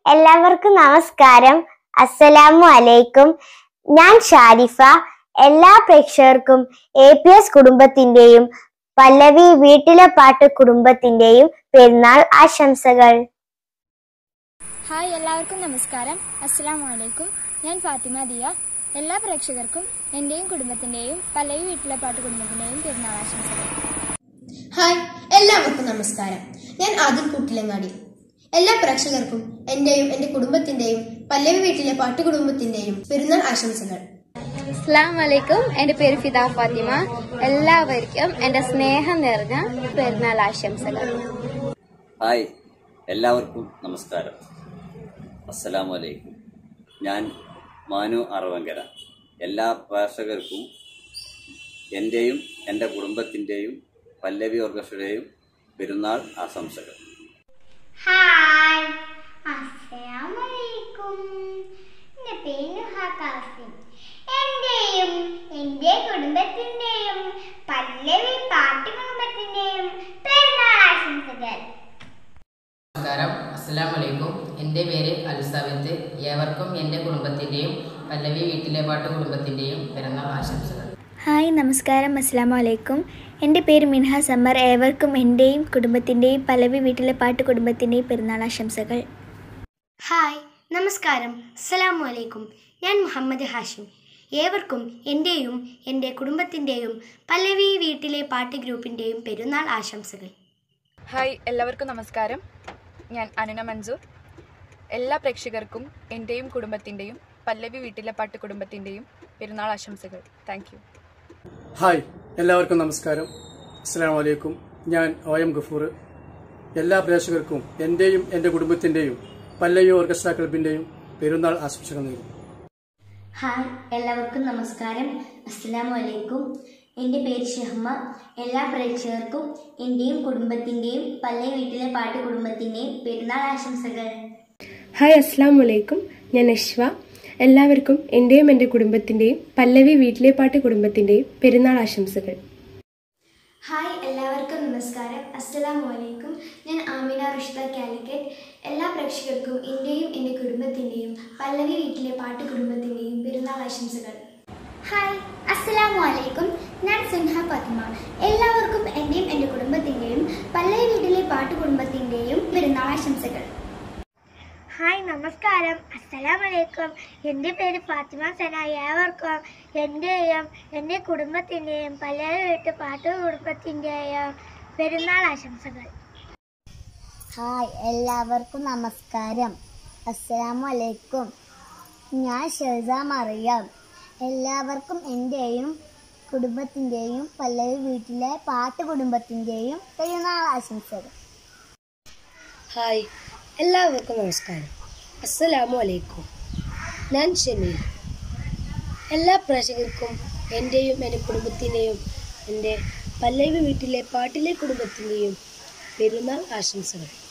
എല്ലാവർക്കും നമസ്കാരം അസ്സലാമു അലൈക്കും ഞാൻ ഷാരിഫ എല്ലാ പ്രേക്ഷകർക്കും എ പി എസ് കുടുംബത്തിന്റെയും പല്ലവി വീട്ടിലെ പാട്ട് കുടുംബത്തിന്റെയും പെരുന്നാൾ ആശംസകൾ ഹായ് എല്ലാവർക്കും നമസ്കാരം അസ്സലാം വലൈക്കും ഞാൻ ഫാത്തിമ ദിയ എല്ലാ പ്രേക്ഷകർക്കും എന്റെയും കുടുംബത്തിന്റെയും പല്ലവി വീട്ടിലെ പാട്ട് കുടുംബത്തിന്റെയും പെരുന്നാൾ ആശംസകൾ ഹായ് എല്ലാവർക്കും നമസ്കാരം ഞാൻ ആദിൽ കൂട്ടിലങ്ങാടി എല്ലാ പ്രേക്ഷകർക്കും എന്റെയും എന്റെ കുടുംബത്തിന്റെയും പല്ലവി വീട്ടിലെ പാട്ടുകുടുംബത്തിന്റെയും പെരുന്നാൾ ആശംസകൾ അസ്സാം വലൈക്കും എന്റെ പേര് ഫിദ ഫാത്തിമ എല്ലാവർക്കും എന്റെ സ്നേഹം നിറഞ്ഞ പെരുന്നാൾ ആശംസകൾ ഹായ് എല്ലാവർക്കും നമസ്കാരം അസ്സലാമു അലൈക്കും ഞാൻ മാനു അറവങ്കര എല്ലാ പ്രേക്ഷകർക്കും എൻ്റെയും എൻ്റെ കുടുംബത്തിൻ്റെയും പല്ലവി ഓർക്കസ്ട്രയുടെയും പെരുന്നാൾ ആശംസകൾ ഹായ് അസ്സലാമലൈക്കും എൻ്റെ പേര് നുഹ കാസിം എൻ്റെയും എൻ്റെ കുടുംബത്തിൻ്റെയും പല്ലവി പാട്ട് കുടുംബത്തിൻ്റെയും പെരുന്നാൾ ആശംസകൾ നമസ്കാരം അസ്സലാം വലൈക്കും എൻ്റെ പേര് അൽസാബത്ത് ഏവർക്കും എൻ്റെ കുടുംബത്തിൻ്റെയും പല്ലവി വീട്ടിലെ പാട്ട് കുടുംബത്തിൻ്റെയും പിറന്നാൾ ആശംസകൾ ഹായ് നമസ്കാരം അസ്സാം വലൈക്കും എൻ്റെ പേര് മിൻഹ സമ്മർ ഏവർക്കും എൻ്റെയും കുടുംബത്തിൻ്റെയും പല്ലവി വീട്ടിലെ പാട്ട് കുടുംബത്തിൻ്റെയും പെരുന്നാൾ ആശംസകൾ ഹായ് നമസ്കാരം അസ്സലാമു അലൈക്കും ഞാൻ മുഹമ്മദ് ഹാഷിം ഏവർക്കും എൻ്റെയും എൻ്റെ കുടുംബത്തിൻ്റെയും പല്ലവി വീട്ടിലെ പാട്ട് ഗ്രൂപ്പിൻ്റെയും പെരുന്നാൾ ആശംസകൾ ഹായ് എല്ലാവർക്കും നമസ്കാരം ഞാൻ അനുന മൻസൂർ എല്ലാ പ്രേക്ഷകർക്കും എൻ്റെയും കുടുംബത്തിൻ്റെയും പല്ലവി വീട്ടിലെ പാട്ട് കുടുംബത്തിൻ്റെയും പെരുന്നാൾ ആശംസകൾ താങ്ക് യു ഹായ് എല്ലാവർക്കും നമസ്കാരം അസ്സാം വലൈക്കും ഞാൻ ഒ എം ഗഫൂർ എല്ലാ പ്രേക്ഷകർക്കും എന്റെയും എന്റെ കുടുംബത്തിന്റെയും പല്ലവി ഓർക്കസ്ട്ര ക്ലബിന്റെയും പെരുന്നാൾ ആശംസകൾ നേരുന്നു ഹായ് എല്ലാവർക്കും നമസ്കാരം അസ്സലാമു അലൈക്കും എൻ്റെ പേര് ഷഹ്മ എല്ലാ പ്രേക്ഷകർക്കും എൻ്റെയും കുടുംബത്തിൻ്റെയും പല്ലവി വീട്ടിലെ പാട്ട് കുടുംബത്തിൻ്റെയും പെരുന്നാൾ ആശംസകൾ ഹായ് അസ്സാം വലൈക്കും ഞാൻ അശ്വ എല്ലാവർക്കും എൻ്റെയും എൻ്റെ കുടുംബത്തിൻ്റെയും പല്ലവി വീട്ടിലെ പാട്ട് കുടുംബത്തിൻ്റെയും പെരുന്നാൾ ആശംസകൾ ഹായ് എല്ലാവർക്കും നമസ്കാരം അസ്സലാമു അലൈക്കും ഞാൻ ആമിന റുഷ്ത കാലിക്കറ്റ് എല്ലാ പ്രേക്ഷകർക്കും എൻ്റെയും എൻ്റെ കുടുംബത്തിൻ്റെയും പല്ലവി വീട്ടിലെ പാട്ട് കുടുംബത്തിൻ്റെയും പെരുന്നാൾ ആശംസകൾ ഹായ് അസ്സലാമു അലൈക്കും ഞാൻ സിൻഹ ഫാത്തിമ എല്ലാവർക്കും എൻ്റെയും എൻ്റെ കുടുംബത്തിൻ്റെയും പല്ലവി വീട്ടിലെ പാട്ട് കുടുംബത്തിൻ്റെയും പെരുന്നാൾ ആശംസകൾ ഹായ് നമസ്കാരം അസ്സലാമലൈക്കും എൻ്റെ പേര് ഫാത്തിമ സന ഏവർക്കും എൻ്റെയും എൻ്റെ കുടുംബത്തിൻ്റെയും പല്ലവി വീട്ട് പാട്ട് കുടുംബത്തിൻ്റെയും പെരുന്നാൾ ആശംസകൾ ഹായ് എല്ലാവർക്കും നമസ്കാരം അസ്സലാമു അലൈക്കും ഞാൻ ഷെർസ മറിയം എല്ലാവർക്കും എൻ്റെയും കുടുംബത്തിൻ്റെയും പല്ലവി വീട്ടിലെ പാട്ട് കുടുംബത്തിൻ്റെയും പെരുന്നാൾ ആശംസകൾ ഹായ് എല്ലാവർക്കും നമസ്കാരം അസ്സലാമു അലൈക്കും ഞാൻ ഷമീൽ എല്ലാ പ്രേക്ഷകർക്കും എൻ്റെയും എൻ്റെ കുടുംബത്തിൻ്റെയും എൻ്റെ പല്ലവി വീട്ടിലെ പാട്ടിലെ കുടുംബത്തിൻ്റെയും പെരുന്നാൾ ആശംസകൾ